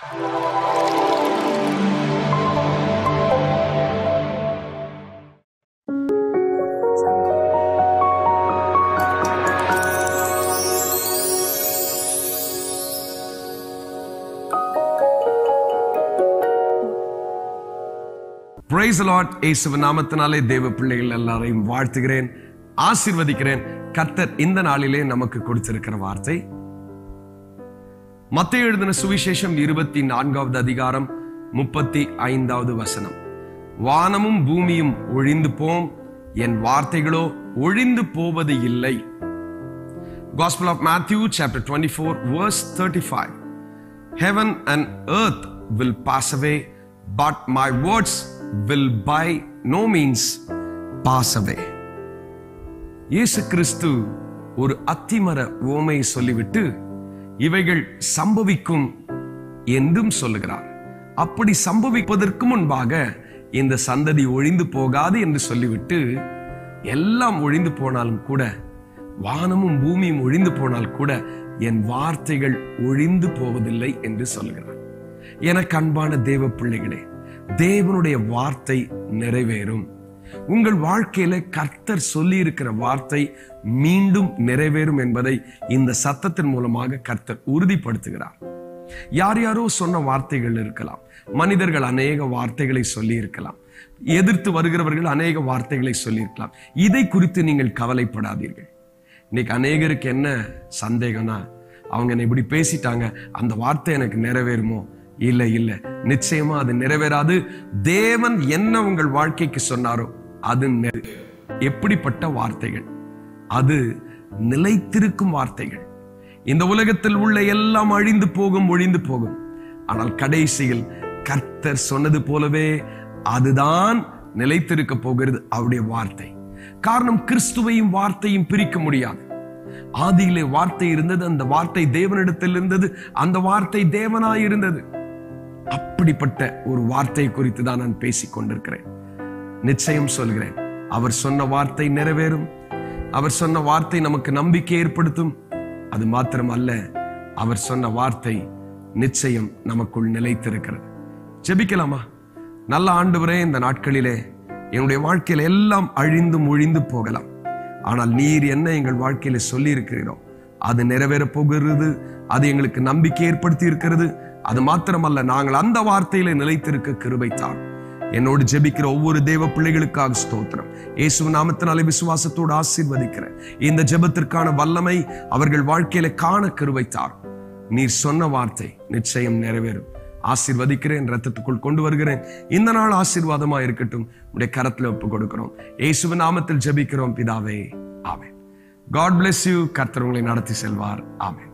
price Lord இயேசுவ நாமத்தினாலே தேவ பிள்ளைகள் எல்லாரையும் வாழ்த்துகிறேன் ஆசீர்வதிக்கிறேன் கர்த்தர் இந்த நாளிலே நமக்கு கொடுத்திருக்கிற வார்த்தை மத்திய எழுதின சுவிசேஷம் இருபத்தி நான்காவது அதிகாரம் முப்பத்தி ஐந்தாவது வசனம் வானமும் பூமியும் ஒழிந்து போம் என் வார்த்தைகளோ ஒழிந்து போவது இல்லை Gospel of Matthew chapter 24 verse 35 Heaven and earth will pass away but my words will by no means pass away இயேசு கிறிஸ்து ஒரு அத்திமர ஓமையை சொல்லிவிட்டு இவைகள் சம்பவிக்கும் என்றும் சொல்லுகிறார் அப்படி சம்பவிப்பதற்கு முன்பாக இந்த சந்ததி ஒழிந்து போகாது என்று சொல்லிவிட்டு எல்லாம் ஒழிந்து போனாலும் கூட வானமும் பூமியும் ஒழிந்து போனால் கூட என் வார்த்தைகள் ஒழிந்து போவதில்லை என்று சொல்கிறார் எனக்கு அன்பான தேவ பிள்ளைகளே தேவனுடைய வார்த்தை நிறைவேறும் உங்கள் வாழ்க்கையில கர்த்தர் சொல்லி இருக்கிற வார்த்தை மீண்டும் நிறைவேறும் என்பதை இந்த சத்தத்தின் மூலமாக கர்த்தர் உறுதிப்படுத்துகிறார் யார் யாரோ சொன்ன வார்த்தைகள் இருக்கலாம் மனிதர்கள் அநேக வார்த்தைகளை சொல்லி இருக்கலாம் எதிர்த்து வருகிறவர்கள் அநேக வார்த்தைகளை சொல்லி இருக்கலாம் இதை குறித்து நீங்கள் கவலைப்படாதீர்கள் இன்னைக்கு அநேகருக்கு என்ன சந்தேகம்னா அவங்க என்னை இப்படி பேசிட்டாங்க அந்த வார்த்தை எனக்கு நிறைவேறுமோ இல்லை இல்லை நிச்சயமா அது நிறைவேறாது தேவன் என்ன உங்கள் வாழ்க்கைக்கு சொன்னாரோ அது நிறை- எப்படிப்பட்ட வார்த்தைகள் அது நிலைத்திருக்கும் வார்த்தைகள் இந்த உலகத்தில் உள்ள எல்லாம் அழிந்து போகும் ஒழிந்து போகும் ஆனால் கடைசியில் கர்த்தர் சொன்னது போலவே அதுதான் நிலைத்திருக்க போகிறது அவருடைய வார்த்தை காரணம் கிறிஸ்துவையும் வார்த்தையும் பிரிக்க முடியாது ஆதியிலே வார்த்தை இருந்தது அந்த வார்த்தை தேவனிடத்தில் இருந்தது அந்த வார்த்தை தேவனாய் இருந்தது அப்படிப்பட்ட ஒரு வார்த்தை குறித்து தான் நான் பேசிக் கொண்டிருக்கிறேன் நிச்சயம் சொல்கிறேன் அவர் சொன்ன வார்த்தை நிறைவேறும் அவர் சொன்ன வார்த்தை நமக்கு நம்பிக்கை ஏற்படுத்தும் அது மாத்திரம் அல்ல அவர் சொன்ன வார்த்தை நிச்சயம் நமக்குள் நிலைத்திருக்கிறது ஜெபிக்கலாமா நல்ல ஆண்டவரே இந்த நாட்களிலே என்னுடைய வாழ்க்கையில எல்லாம் அழிந்து ஒழிந்து போகலாம் ஆனால் நீர் என்ன எங்கள் வாழ்க்கையில சொல்லி இருக்கிறீரோ அது நிறைவேறப் போகிறது அது எங்களுக்கு நம்பிக்கை ஏற்படுத்தி இருக்கிறது அது மாத்திரமல்ல நாங்கள் அந்த வார்த்தையில நிலைத்திருக்க கிருபைத்தார் என்னோடு ஜெபிக்கிற ஒவ்வொரு தேவ பிள்ளைகளுக்காக ஸ்தோத்திரம் இயேசு நாமத்தினாலே விசுவாசத்தோடு ஆசீர்வதிக்கிறேன் இந்த ஜெபத்திற்கான வல்லமை அவர்கள் வாழ்க்கையில காண கிருபைத்தார் நீர் சொன்ன வார்த்தை நிச்சயம் நிறைவேறும் ஆசீர்வதிக்கிறேன் ரத்தத்துக்குள் கொண்டு வருகிறேன் இந்த நாள் ஆசீர்வாதமா இருக்கட்டும் உடைய கரத்துல ஒப்பு கொடுக்கிறோம் இயேசுவ நாமத்தில் ஜெபிக்கிறோம் பிதாவே ஆமென் காட் bless யூ கர்த்தர் உங்களை நடத்தி செல்வார் ஆமென்